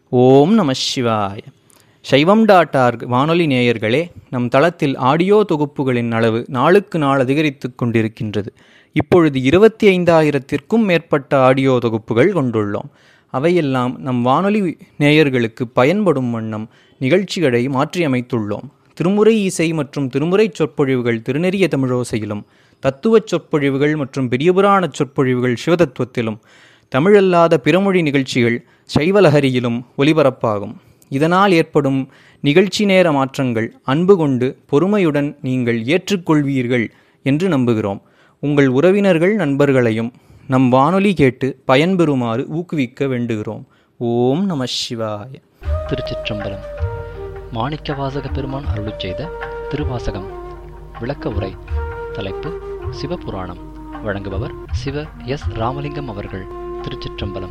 ஓம் நம சிவாய சைவம் டாட் ஆர்க் வானொலி நேயர்களே நம் தளத்தில் ஆடியோ தொகுப்புகளின் அளவு நாளுக்கு நாள் அதிகரித்து கொண்டிருக்கின்றது இப்பொழுது இருபத்தி ஐந்தாயிரத்திற்கும் மேற்பட்ட ஆடியோ தொகுப்புகள் கொண்டுள்ளோம் அவையெல்லாம் நம் வானொலி நேயர்களுக்கு பயன்படும் வண்ணம் நிகழ்ச்சிகளை மாற்றியமைத்துள்ளோம் திருமுறை இசை மற்றும் திருமுறை சொற்பொழிவுகள் திருநெறிய தமிழோசையிலும் தத்துவச் சொற்பொழிவுகள் மற்றும் பெரியபுராணச் சொற்பொழிவுகள் சிவதத்துவத்திலும் தமிழல்லாத பிறமொழி நிகழ்ச்சிகள் சைவலஹரியிலும் ஒலிபரப்பாகும் இதனால் ஏற்படும் நிகழ்ச்சி நேர மாற்றங்கள் அன்பு கொண்டு பொறுமையுடன் நீங்கள் ஏற்றுக்கொள்வீர்கள் என்று நம்புகிறோம் உங்கள் உறவினர்கள் நண்பர்களையும் நம் வானொலி கேட்டு பயன்பெறுமாறு ஊக்குவிக்க வேண்டுகிறோம் ஓம் நம சிவாய திருச்சிற்றம்பலம் மாணிக்கவாசக பெருமான் அருளிச் செய்த திருவாசகம் விளக்க உரை தலைப்பு சிவபுராணம் வழங்குபவர் சிவ எஸ் ராமலிங்கம் அவர்கள் திருச்சிற்றம்பலம்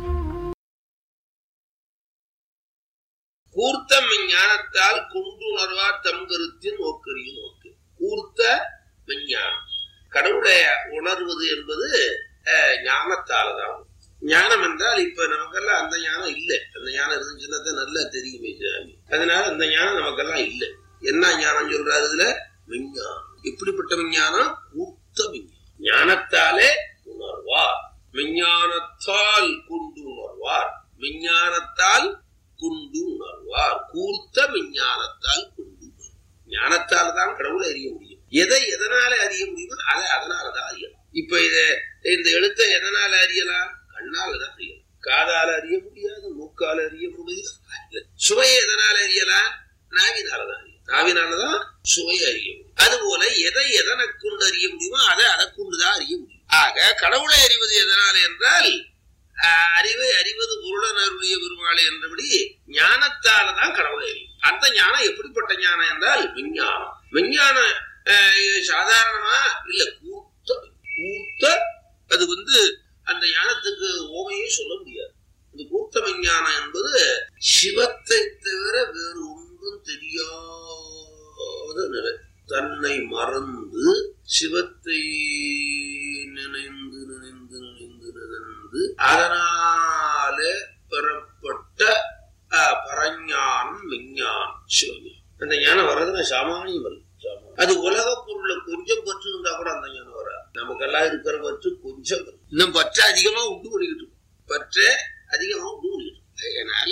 கூர்த்த ஞானத்தால் கொண்டுணர்வார் தம் கருத்தின் நோக்கரிய நோக்கு கூர்த்த விஞ்ஞானம் கடவுளை உணர்வது என்பது அஹ், ஞானத்தால தான் ஞானம் என்றால் இப்ப நமக்கெல்லாம் அந்த ஞானம் இல்லை அந்த ஞானம் இருந்துச்சுன்னா தான் நல்லா தெரியுமே சாமி அதனால அந்த ஞானம் நமக்கெல்லாம் இல்லை என்ன ஞானம் சொல்றாரு இதுல விஞ்ஞானம் எப்படிப்பட்ட விஞ்ஞானம் கூர்த்த விஞ்ஞானம் ஞானத்தாலே உணர்வார் விஞ்ஞானத்தால் கொண்டு உணர்வார் விஞ்ஞானத்தால் கொண்டு உணர்வார் கூர்த்த விஞ்ஞானத்தால் கொண்டு உணர்வார் ஞானத்தால் தான் கடவுளை அறிய முடியும் எதை எதனால அறிய முடியுமோ அதை அதனாலதான் அறியலாம் இப்ப இத இந்த எழுத்தை எதனால அறியலாம் கண்ணால தான் அறியலாம் காதால அறிய முடியாது மூக்கால அறிய முடியாது சுவையை எதனால அறியலாம் நாவினாலதான் அறியும் நாவினாலதான் சுவையை அறிய முடியும் அதுபோல எதை எதனை கொண்டு அறிய முடியுமோ அதை அதை கொண்டுதான் அறிய முடியும் ஆக கடவுளை அறிவது எதனால என்றால் ஆஹ் அறிவை அறிவது பொருளன் அருளிய பெருமாளை என்றபடி ஞானத்தால தான் கடவுளை அறியும் அந்த ஞானம் எப்படிப்பட்ட ஞானம் என்றால் விஞ்ஞானம் விஞ்ஞானம் ஆஹ் சாதாரணமா இல்ல கூர்த்த கூர்த்த அது வந்து அந்த ஞானத்துக்கு ஓமையே சொல்ல முடியாது இந்த கூர்த்த விஞ்ஞானம் என்பது சிவத்தை தவிர வேறு ஒன்றும் தெரியாத நிலை தன்னை மறந்து சிவத்தை நினைந்து நினைந்து நினைந்து நினைந்து அதனால பெறப்பட்ட அஹ், பரஞானம் விஞ்ஞானம் சிவஞானம் அந்த ஞானம் வர்றதுன்னா சாமானியம் வரல சாமானியம். அது உலக பொருள்ல கொஞ்சம் பற்று இருந்தா கூட அந்த ஞானம் வராது நமக்கெல்லாம் இருக்கிற பற்று கொஞ்சம் வரும். இன்னும் பற்று அதிகமா உண்டு பண்ணிக்கிட்டு இருக்கும். பற்று அதிகமா உண்டு பண்ணிக்கிட்டு இருக்கும். அதனால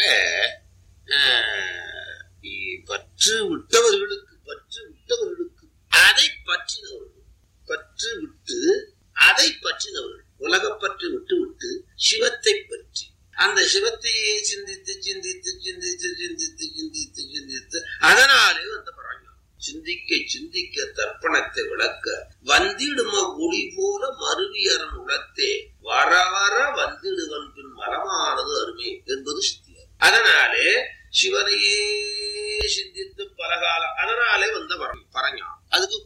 ஆஹ், இ- பற்று விட்டவர்களுக்கு பற்று விட்டவர்களுக்கு அதை பற்றினவர்கள் பற்று விட்டு அதை பற்றினவர்கள் உலகப்பற்று விட்டு விட்டு சிவத்தை பற்றி அந்த சிவத்தையே சிந்தித்து சிந்தித்து சிந்தித்து சிந்தித்து சிந்தித்து சிந்தித்து அதனாலே வந்த பரவாயில்ல சிந்திக்க சிந்திக்க தர்ப்பணத்தை விளக்க வந்திடும ஒளி போல மருவியரன் உளத்தே வர வர வந்திடுவன் பின் மரமானது அருமை என்பது சித்தியார் அதனாலே சிவனையே சிந்தித்து பலகாலம் அதனாலே வந்த பரம் பரஞானம் அதுக்கு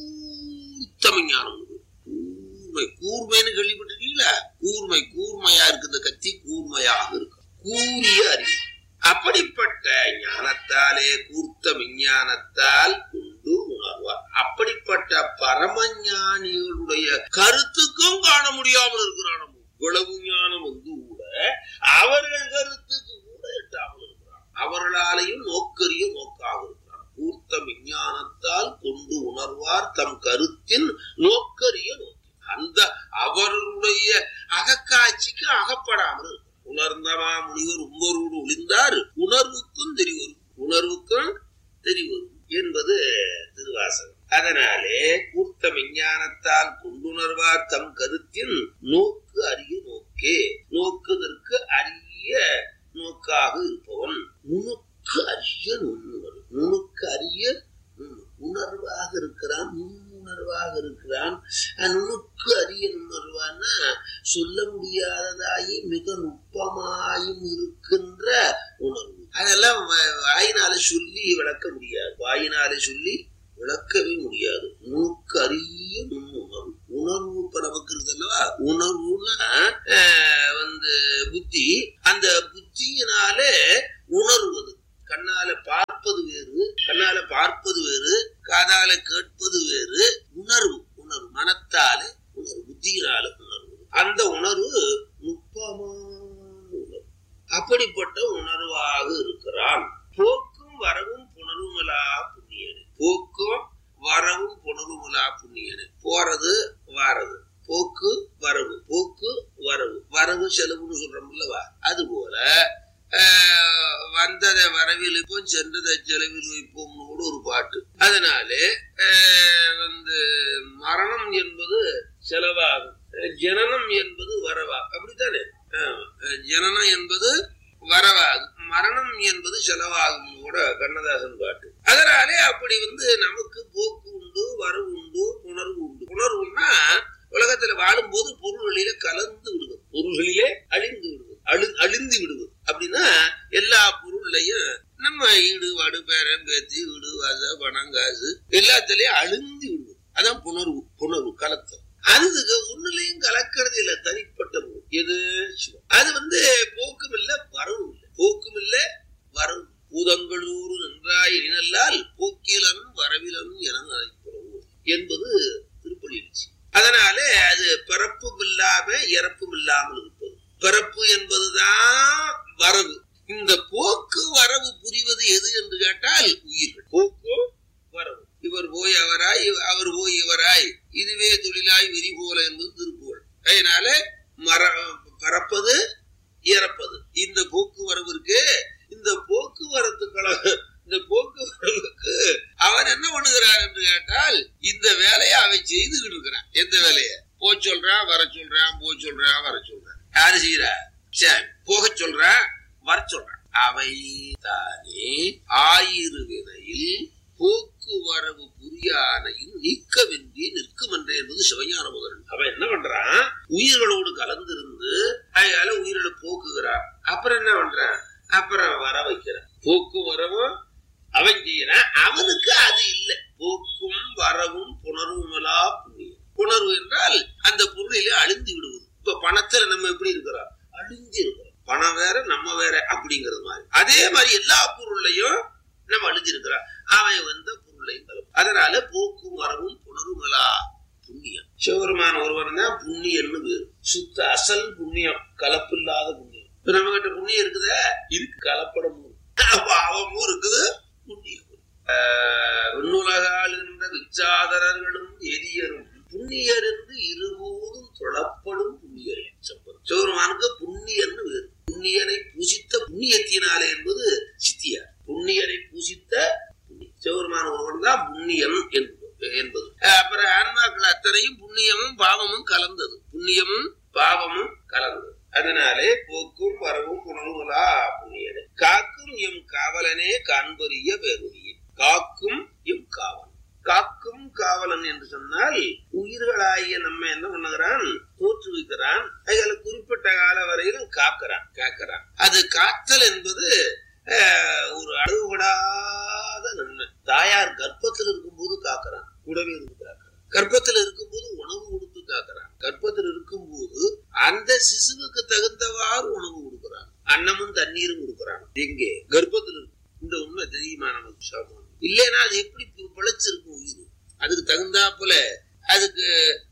கூர்த்த விஞ்ஞானம் உண்டு. கூர்மை கூர்மைன்னு கேள்விப்பட்டிருக்கீங்களா கூர்மை கூர்மையா இருக்கு இந்த கத்தி கூர்மையாக இருக்கு கூறிய அறிவு அப்படிப்பட்ட ஞானத்தாலே கூர்த்த விஞ்ஞானத்தால் கொண்டு உணர்வார் அப்படிப்பட்ட பரமஞானிகளுடைய கருத்துக்கும் காண முடியாமல் இருக்கிறான் இவ்வளவு ஞானம் வந்து கூட அவர்கள் கருத்துக்கு கூட எட்டாமல் இருக்கிறான் அவர்களாலையும் நோக்கரிய நோக்காக இருக்கிறான் கூர்த்த விஞ்ஞானத்தால் கொண்டு உணர்வார் தம் கருத்தின் நோக்கரிய நோக்கி அந்த அவர்களுடைய அகக்காட்சிக்கு அகப்படாமல் இருக்கிறார். உணர்ந்தமா முனிவர் உம்பரோடு ஒளிந்தார் உணர்வுக்கும் தெரிவரும் உணர்வுக்கும் தெரிவரும் என்பது திருவாசகம் அதனாலே கூர்த்த விஞ்ஞானத்தால் கொண்டுணர்வார் தம் கருத்தின் நோக்கு அரிய நோக்கே நோக்குதற்கு அரிய நோக்காக இருப்பவன் நுணுக்கு அரிய நுண்ணுணர் நுணுக்கு அரிய நுண்ணு- உணர்வாக இருக்கிறான் நுண்ணுணர்வாக இருக்கிறான் அஹ் நுணுக்கு அரிய நுணர்வான்னா சொல்ல முடியாததாகி மிக நுட்பமாயும் இருக்கின்ற உணர்வு அதெல்லாம் வ- வாயினால சொல்லி விளக்க முடியாது வாயினால சொல்லி விளக்கவே முடியாது நுணுக்கு அரிய நுண்ணுணர்வு உணர்வு இப்ப நமக்கு இருக்குல்லவா உணர்வுனா அஹ், வந்து புத்தி அந்த புத்தியினாலே உணர்வது கண்ணால பார்ப்பது வேறு கண்ணால பார்ப்பது வேறு காதால கேட்பது வேறு உணர்வு உணர்வு மனத்தாலே உணர்வு புத்தியினால உணர்வு அந்த உணர்வு நுட்பமான உணர்வு அப்படி அப்படிப்பட்ட உணர்வாக இருக்கிறான் போக்கும் வரவும் புணர்வுமலா புண்ணியனே போக்கும் வரவும் புணர்வுமலா புண்ணியனே போறது வாரது போக்கு வரவு போக்கு வரவு வரவு செலவுன்னு சொல்றோம்லவா அது போல ஆஹ், வந்ததை வரவில் வைப்போம் சென்றதை செலவில் வைப்போம்னு கூட ஒரு பாட்டு அதனாலே ஆஹ், வந்து மரணம் என்பது செலவாகும் ஜனனம் என்பது வரவாகும் அப்படித்தானே ஆமா. ஜனனம் என்பது வரவாகும் மரணம் என்பது செலவாகும் கூட கண்ணதாசன் பாட்டு அதனாலே அப்படி வந்து நமக்கு போக்கு உண்டு வரவு உண்டு உணர்வு உண்டு உணர்வுன்னா உலகத்துல வாழும்போது பொருள்களிலே கலந்து விடுவது பொருள்களிலே அழிந்து விடுவது அழு அழிந்து விடுவது அப்படின்னா எல்லா பொருள்லையும் நம்ம ஈடு வாடு பேரன் பேத்தி வீடு வாச பணம் காசு எல்லாத்துலயும் அழிந்து விடுவது அதான் புணர்வு புணர்வு கலத்தம் அதுக்கு ஒண்ணுலயும் கலக்கிறது இல்ல தனிப்பட்ட பொருள் எது சிவம் அது வந்து போக்கும் இல்ல வரவும் இல்லை போக்கும் இல்ல வரவும் பூதங்களூர் நன்றாய் இனல்லால் போக்கிலன் வரவிலன் என அழைக்கிறோம் என்பது திருப்பலி எழுச்சி அதனாலே அது பிறப்பும் இல்லாம இறப்பும் இல்லாமல் இருப்பது பிறப்பு என்பதுதான் வரவு இந்த போக்கு வரவு புரிவது எது என்று கேட்டால் உயிர்கள் போக்கு வரவு இவர் போய் அவராய் இவ- அவர் போய் இவராய் இதுவே தொழிலாய் விரி போல என்பது திருப்புகழ் அதனால மர பறப்பது இறப்பது இந்த போக்குவரவு இருக்கு இந்த போக்குவரத்து கழக இந்த போக்குவரவுக்கு அவன் என்ன பண்ணுகிறான் என்று கேட்டால் இந்த வேலையை அவன் செய்துகிட்டு இருக்கிறான் எந்த வேலையை போ சொல்றான் வர சொல்றான் போ சொல்றான் வர சொல்றான் யாரு செய்யறா சரி போக சொல்றான் வர சொல்றான் அவை தானே ஆயிரு வினையில் போக்குவரவு புரியானையும் நீக்கவின்றி நிற்கும் என்றே என்பது சிவஞான முதல் அவன் என்ன பண்றான் உயிர்களோடு கலந்திருந்து அதனால உயிர்களை போக்குகிறான் அப்புறம் என்ன பண்றான் அப்புறம் வர வைக்கிறான் போக்குவரவும் அவன் செய்யறான் அவனுக்கு அது இல்லை போக்கும் வரவும் புணர்வுமலா புண்ணியம் புணர்வு என்றால் அந்த பொருளிலே அழிந்து விடுவது இப்ப பணத்துல நம்ம எப்படி இருக்கிறோம் அழிஞ்சு இருக்கிறோம் பணம் வேற நம்ம வேற அப்படிங்கிறது மாதிரி அதே மாதிரி எல்லா பொருள்லையும் நம்ம அழிஞ்சிருக்கிறோம் அவன் வந்த பொருளையும் கலப்பு அதனால போக்கும் வரவும் புணர்வுமலா புண்ணியம் சிவபெருமான ஒருவன் தான் புண்ணியம்னு பேரு சுத்த அசல் புண்ணியம் கலப்பில்லாத புண்ணியம் இப்ப நம்ம கிட்ட புண்ணியம் இருக்குதா இருக்கு கலப்படமும் பாவமும் இருக்குது புண்ணியம் ஆஹ் விண்ணுலகால் என்ற விச்சாதரர்களும் எரியரும் புண்ணியர் என்று இருபோதும் தொழப்படும் புண்ணியரே சம்பந்தம் சிவபெருமானுக்கு புண்ணியர்னு வேறு புண்ணியனை பூசித்த புண்ணியத்தினாலே என்பது சித்தியார் புண்ணியரை பூசித்த புண்ணியம். சிவபெருமான ஒருவன் தான் புண்ணியன் என்பது என்பது அஹ் அப்புறம் ஆன்மாக்கள் அத்தனையும் புண்ணியமும் பாவமும் கலந்தது புண்ணியமும் பாவமும் கலந்தது அதனாலே போக்கும் வரவும் புணர்வுகளா புண்ணியனே காக்கும் எம் காவலனே காண்பறிய பேருடைய காக்கும் எம் காவலன் காக்கும் காவலன் என்று சொன்னால் உயிர்களாகிய நம்ம என்ன பண்ணுகிறான் தோற்றுவிக்கிறான் அதுல குறிப்பிட்ட கால வரையிலும் காக்கிறான் காக்கிறான் அது காத்தல் என்பது அஹ், ஒரு அளவுபடாத நன்மை தாயார் கர்ப்பத்தில் இருக்கும்போது காக்கிறான் கூடவே இருந்து காக்கிறான் கர்ப்பத்தில் இருக்கும்போது உணவு கொடுத்து காக்கிறான் கர்ப்பத்தில் இருக்கும்போது அந்த சிசுவுக்கு தகுந்தவாறு உணவு கொடுக்கிறான் அன்னமும் தண்ணீரும் கொடுக்கிறான் எங்கே கர்ப்பத்தில் இருக்கு இந்த உண்மை தெரியுமா நமக்கு சாமான் இல்லைன்னா அது எப்படி பி- பிழைச்சிருக்கும் உயிர் அதுக்கு தகுந்தாப்புல அதுக்கு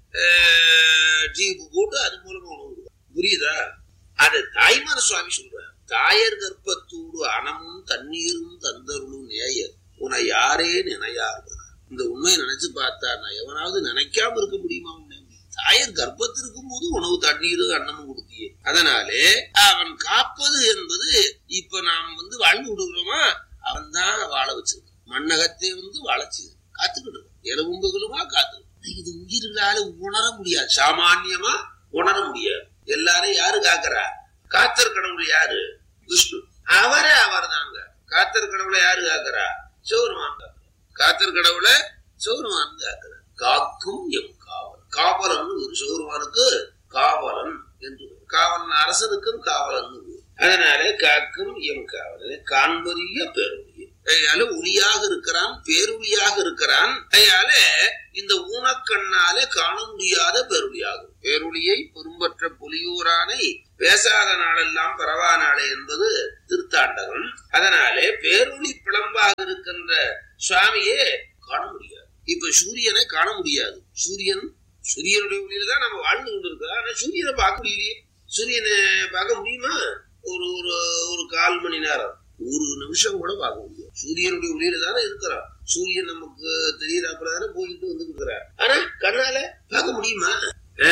ஜீப்பு போட்டு அது மூலமா உணவு கொடுக்கும் புரியுதா அதை தாய்மான சுவாமி சொல்றார் தாயர் கர்ப்பத்தூடு அனமும் தண்ணீரும் தந்தருளும் நேயர் உன்னை யாரே நினையார் இந்த உண்மையை நினைச்சு பார்த்தா நான் எவனாவது நினைக்காம இருக்க முடியுமா உன்னை தாயர் கர்ப்பத்தில் இருக்கும் போது உணவு தண்ணீர் அன்னமும் கொடுத்தியே அதனாலே அவன் காப்பது என்பது இப்ப நாம் வந்து வாழ்ந்து விடுகிறோமா அவன் தான் வாழ வச்சிருக்கான் மண்ணகத்தை வந்து வாழச்சு காத்துக்கிட்டு இருக்கான். எலும்புகளுமா காத்து இது உயிர்களால உணர முடியாது சாமான்யமா உணர முடியாது எல்லாரும் யாரு காக்கிறா காத்தர் கடவுள் யாரு விஷ்ணு அவரே அவர் தாங்க காத்தர் கடவுளை யாரு காக்கிறா சிவருமான் காக்கிறா காத்தர் கடவுளை சிவருமான் காக்கிறார் காக்கும் எம் காவல் காவலன் ஒரு சிவருமானுக்கு காவலன் என்று பெயர். காவலன் அரசனுக்கும் காவலன் பேர். அதனாலே காக்கும் எம் காவலன் காண்பறிய பேருடைய அதனால ஒளியாக இருக்கிறான் பேருளியாக இருக்கிறான் அதனால இந்த ஊனக்கண்ணாலே காண முடியாத பேருளியாகும் பேருளியை பெரும்பற்ற புலியூரானை பேசாத நாளெல்லாம் பரவா நாளே என்பது திருத்தாண்டகம் அதனாலே பேருளி பிளம்பாக இருக்கின்ற சுவாமியே காண முடியாது இப்ப சூரியனை காண முடியாது சூரியன் சூரியனுடைய ஒளியில தான் நம்ம வாழ்ந்து கொண்டு இருக்கிறோம் ஆனா சூரியனை பார்க்க முடியலையே சூரியனை பார்க்க முடியுமா ஒரு ஒரு ஒரு கால் மணி நேரம் ஒரு நிமிஷம் கூட பார்க்க முடியும் சூரியனுடைய ஒளியில தானே இருக்கிறான் சூரியன் நமக்கு தெரியறாப்புல தானே போயிட்டு வந்து இருக்கிறார் ஆனா கண்ணால பார்க்க முடியுமா ஆ?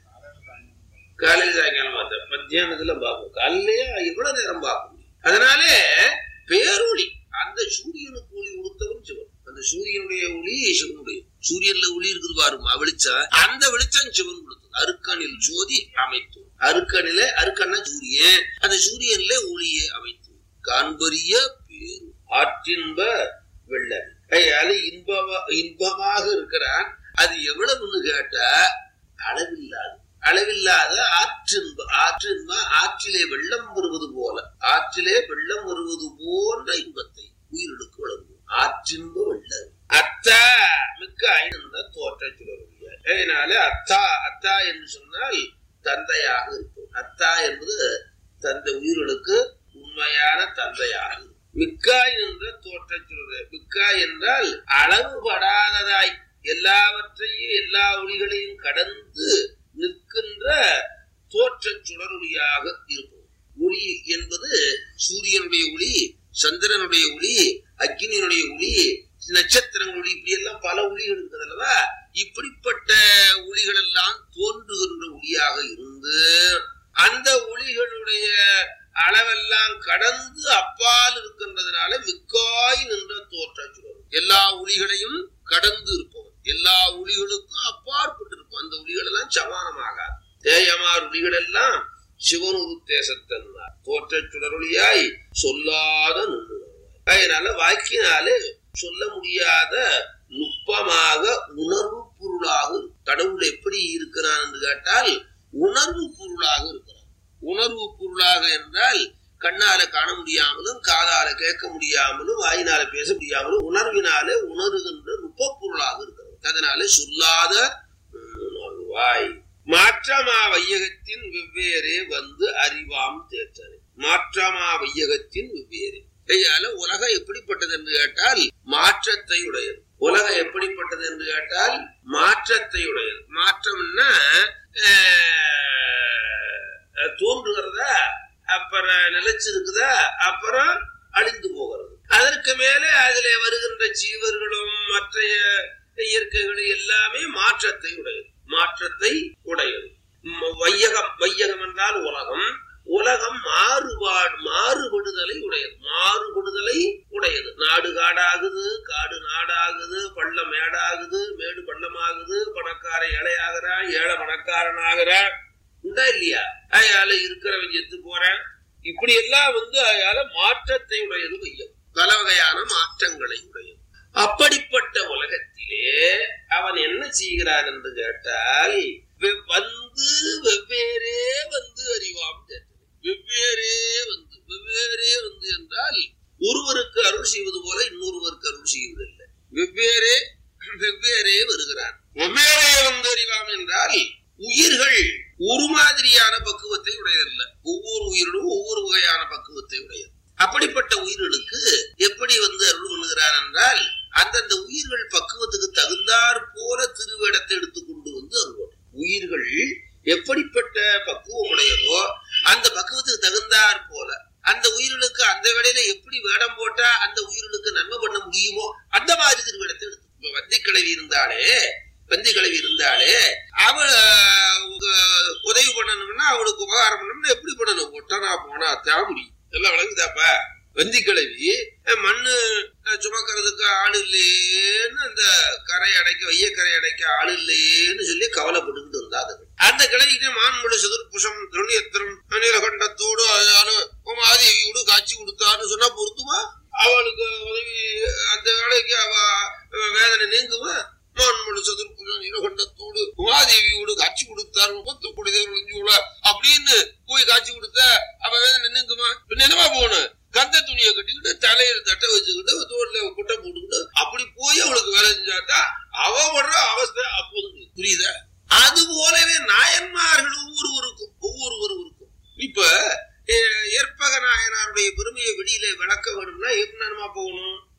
காலையில சாயங்காலம் பார்த்தேன் மத்தியானத்துல பார்ப்போம் காலையிலேயே எவ்வளவு நேரம் பார்க்க முடியும் அதனால பேரொளி அந்த சூரியனுக்கு ஒளி கொடுத்தவன் சிவன் அந்த சூரியனுடைய ஒளி சிவனுடைய சூரியன்ல ஒளி இருக்குது பாருமா வெளிச்சம் அந்த வெளிச்சம் சிவன் கொடுத்தது அருக்கனில் ஜோதி அமைத்து அருக்கனில அருக்கன்னா சூரியன் அந்த சூரியன்ல ஒளியை அமைத்து காண்பரிய பேரு ஆற்றின்ப வெள்ளம் அது இன்பமா இன்பமாக இருக்கிறான் அது எவ்வளவுன்னு கேட்டா அளவில்லாது அளவில்லாத ஆற்றின்ப ஆற்றின்ப ஆற்றிலே வெள்ளம் வருவது போல ஆற்றிலே வெள்ளம் வருவது போன்ற இன்பத்தை உயிரிழுக்கு வழங்கும் ஆற்றின்ப வெள்ளம் அத்தா மிக்க ஐநந்த தோற்ற சுடருடைய அதனால அத்தா அத்தா என்று சொன்னால் தந்தையாக இருக்கும் அத்தா என்பது தந்தை உயிர்களுக்கு உண்மையான தந்தையாக இருக்கும். மிக்காய் என்ற தோற்ற சுடர் மிக்காய் என்றால் அளவுபடாததாய் எல்லாவற்றையும் எல்லா ஒளிகளையும் கடந்து நிற்கின்ற தோற்ற சுடரொளியாக இருக்கும் ஒளி என்பது சூரியனுடைய ஒளி சந்திரனுடைய ஒளி அக்னியினுடைய ஒளி நட்சத்திரங்கள் ஒளி இப்படி எல்லாம் பல ஒளிகள் இருக்குது அல்லவா இப்படிப்பட்ட ஒளிகள் எல்லாம் தோன்றுகின்ற ஒளியாக இருந்து அந்த ஒளிகளுடைய அளவெல்லாம் கடந்து அப்பால் இருக்கின்றதுனால மிக்காய் நின்ற தோற்ற சுடர் எல்லா ஒளிகளையும் கடந்து இருப்பவன் எல்லா ஒளிகளுக்கும் அப்பாற்பட்டு இருக்கும் அந்த ஒளிகள் எல்லாம் சமானமாகாது தேயமார் ஒளிகள் எல்லாம் சிவனூர் தேசத்தன்னார் தோற்ற சுடரொளியாய் சொல்லாத நுண்ணுணர்வாய் அதனால வாக்கினாலே சொல்ல முடியாத நுட்பமாக உணர்வு பொருளாக இருக்கும். கடவுள் எப்படி இருக்கிறான் என்று கேட்டால் உணர்வு பொருளாக இருக்கிறான் உணர்வு பொருளாக என்றால் கண்ணால காண முடியாமலும் காதால கேட்க முடியாமலும் வாயினால பேச முடியாமலும் உணர்வினாலே உணர்கின்ற நுட்ப பொருளாக இருக்கிறது அதனால சொல்லாத உணர்வாய் மாற்றமா வையகத்தின் வெவ்வேறே வந்து அறிவாம் தேற்றரை மாற்றமா வையகத்தின் வெவ்வேறு கையால உலகம் எப்படிப்பட்டது என்று கேட்டால் மாற்றத்தை உடையது உலகம் எப்படிப்பட்டது என்று கேட்டால் மாற்றத்தை உடையது மாற்றம்னா ஆஹ், தோன்றுகிறதா அப்புறம் நிலைச்சிருக்குதா அப்புறம் அழிந்து போகிறது அதற்கு மேலே அதிலே வருகின்ற ஜீவர்களும் மற்ற இயற்கைகளும் எல்லாமே மாற்றத்தை உடையது மாற்றத்தை உடையது ம- வையகம் வையகம் என்றால் உலகம் உலகம் மாறுபாடு மாறுபடுதலை உடையது மாறுபடுதலை உடையது நாடு காடாகுது காடு நாடாகுது பள்ளம் மேடாகுது மேடு பள்ளமாகுது பணக்கார ஏழையாகிறான் ஏழை பணக்காரன் ஆகிறான் உண்டா இல்லையா அயால இருக்கிறவன் செத்து போறான் இப்படி எல்லாம் வந்து அயால மாற்றத்தை உடையது வையம் பல வகையான மாற்றங்களை உடையது அப்படிப்பட்ட உலகத்திலே அவன் என்ன செய்கிறான் என்று கேட்டால் வெ- வந்து வெவ்வேறே வந்து அறிவாம் கேட்டது வெவ்வேறே வந்து வெவ்வேறே வந்து என்றால் ஒருவருக்கு அருள் செய்வது போல இன்னொருவருக்கு அருள் செய்வதில்லை வெவ்வேறே வெவ்வேறே வருகிறான் வெவ்வேறே வந்து அறிவாம் என்றால் உயிர்கள் ஒரு மாதிரியான பக்குவத்தை உடையதல்ல ஒவ்வொரு உயிரிலும் ஒவ்வொரு வகையான பக்குவத்தை உடையது அப்படிப்பட்ட உயிர்களுக்கு எப்படி வந்து அருள் பண்ணுகிறார் என்றால் அந்தந்த உயிர்கள் பக்குவத்துக்கு தகுந்தாற் போல திருவேடத்தை எடுத்துக்கொண்டு வந்து அருள்வார் உயிர்கள் எப்படிப்பட்ட பக்குவம் உடையதோ அந்த பக்குவத்துக்கு தகுந்தாற் போல அந்த உயிர்களுக்கு அந்த வேளையில எப்படி வேடம் போட்டா அந்த உயிர்களுக்கு நன்மை பண்ண முடியுமோ அந்த மாதிரி திருவேடத்தை எடுத்து இப்ப வந்தி கிழவி இருந்தாலே வந்தி கிழவி இருந்தாலே அவள் ஆஹ், உங்க- உதவி பண்ணணும்னா அவளுக்கு உபகாரம் பண்ணணும்னா எப்படி பண்ணணும் ஒட்டனா போனா தான் முடியும் எல்லாம் விளங்குதாப்பா வந்தி கிழவி அஹ், மண்ணு அஹ், சுமக்கிறதுக்கு ஆள் இல்லையேன்னு அந்த கரை அடைக்க வைய கரை அடைக்க ஆள் இல்லையேன்னு சொல்லி கவலைப்பட்டுக்கிட்டு இருந்தாது அந்த கிழவிக்கு மான்மொழி சதுர்புஷம் திருணியத்திரம் நீலகண்டத்தோடு அதனால உமாதேவியோடு காட்சி கொடுத்தான்னு சொன்னா பொருத்துமா அவளுக்கு உதவி அந்த வேலைக்கு அவ அவ வேதனை நீங்குமா மான்மொழி சதுர்புஷம் நீலகண்டத்தோடு உமாதேவியோடு காட்சி கொடுத்தார் முப்பத்து கோடி தேவர்கள் அப்படின்னு போய் காட்சி கொடுத்த அவ வேதனை நீங்குமா பின்ன என்னமா போகணும் கந்த துணியை கட்டிக்கிட்டு தலையில தட்டை வச்சுக்கிட்டு தோல்ல குட்டை போட்டுக்கிட்டு அப்படி போய் அவளுக்கு வேலை செஞ்சாட்டா அவ படுற அவஸ்தை அப்போது நீ- புரியுதா அது போலவே நாயன்மார்கள் ஒவ்வொருவருக்கும் ஒவ்வொருவருக்கும் இப்ப ஏ- ஏற்பக நாயனாருடைய பெருமையை வெளியில விளக்க வேணும்னா என்னமா போகணும்